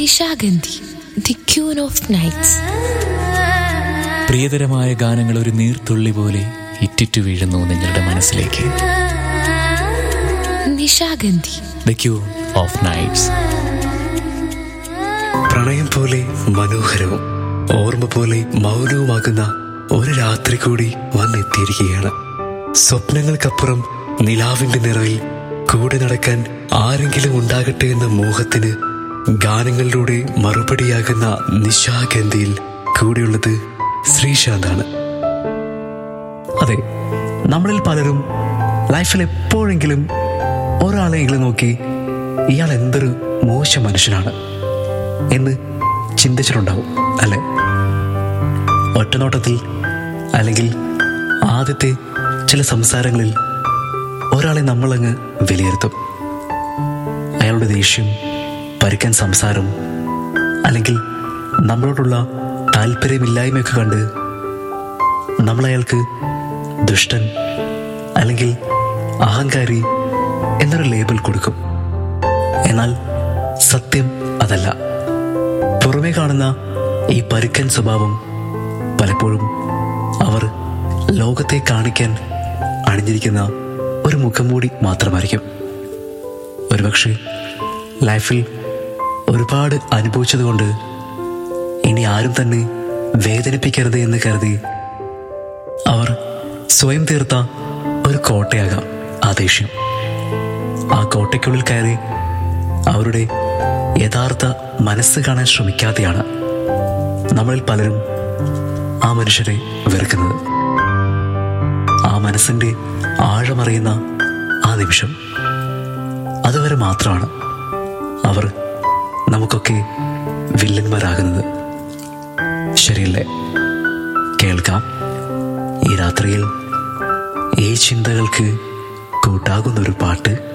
Nishagandhi the queen of nights പ്രിയതരമായ ഗാനങ്ങൾ ഒരു നീർത്തുള്ളി പോലെ ഇറ്റിറ്റു വീഴുന്നു നിങ്ങളുടെ മനസ്സിലേക്ക് Nishagandhi the queen of nights പ്രണയം പോലെ മനോഹരവും ഓർമ്മ പോലെ മൗനവുമാകുന്ന ഒരു രാത്രി കൂടി വന്നെത്തിയിരിക്കുകയാണ് സ്വപ്നങ്ങൾക്കപ്പുറം നിലാവിന്റെ നിറവിൽ കൂടെ നടക്കാൻ ആരെങ്കിലും ഉണ്ടാകട്ടെ എന്ന മോഹത്തിന് ഗാനങ്ങളിലൂടെ മറുപടിയാകുന്ന നിശാഗന്ധിയിൽ കൂടെയുള്ളത് ശ്രീശാന്താണ് അതെ നമ്മളിൽ പലരും ലൈഫിൽ എപ്പോഴെങ്കിലും ഒരാളെങ്കിലും നോക്കി ഇയാൾ എന്തൊരു മോശം മനുഷ്യനാണ് എന്ന് ചിന്തിച്ചിട്ടുണ്ടാവും അല്ലെ ഒറ്റനോട്ടത്തിൽ അല്ലെങ്കിൽ ആദ്യത്തെ ചില സംസാരങ്ങളിൽ ഒരാളെ നമ്മളങ്ങ് വിലയിരുത്തും അയാളുടെ ദേഷ്യം പരുക്കൻ സംസാരം അല്ലെങ്കിൽ നമ്മളോടുള്ള താല്പര്യമില്ലായ്മയൊക്കെ കണ്ട് നമ്മളയാൾക്ക് ദുഷ്ടൻ അല്ലെങ്കിൽ അഹങ്കാരി എന്നൊരു ലേബൽ കൊടുക്കും എന്നാൽ സത്യം അതല്ല പുറമേ കാണുന്ന ഈ പരുക്കൻ സ്വഭാവം പലപ്പോഴും അവർ ലോകത്തെ കാണിക്കാൻ അണിഞ്ഞിരിക്കുന്ന ഒരു മുഖംമൂടി മാത്രമായിരിക്കും ഒരുപക്ഷെ ലൈഫിൽ ഒരുപാട് അനുഭവിച്ചതുകൊണ്ട് ഇനി ആരും തന്നെ വേദനിപ്പിക്കരുത് എന്ന് കരുതി അവർ സ്വയം തീർത്ത ഒരു കോട്ടയാകാം ആ ദേഷ്യം ആ കോട്ടയ്ക്കുള്ളിൽ കയറി അവരുടെ യഥാർത്ഥ മനസ്സ് കാണാൻ ശ്രമിക്കാതെയാണ് നമ്മളിൽ പലരും ആ മനുഷ്യരെ വെറുക്കുന്നത് ആ മനസ്സിന്റെ ആഴമറിയുന്ന ആ നിമിഷം അതുവരെ മാത്രമാണ് അവർ നമുക്കൊക്കെ വില്ലന്മാരാകുന്നത് ശരിയല്ലേ കേൾക്കാം ഈ രാത്രിയിൽ ഈ ചിന്തകൾക്ക് കൂട്ടാകുന്നൊരു പാട്ട്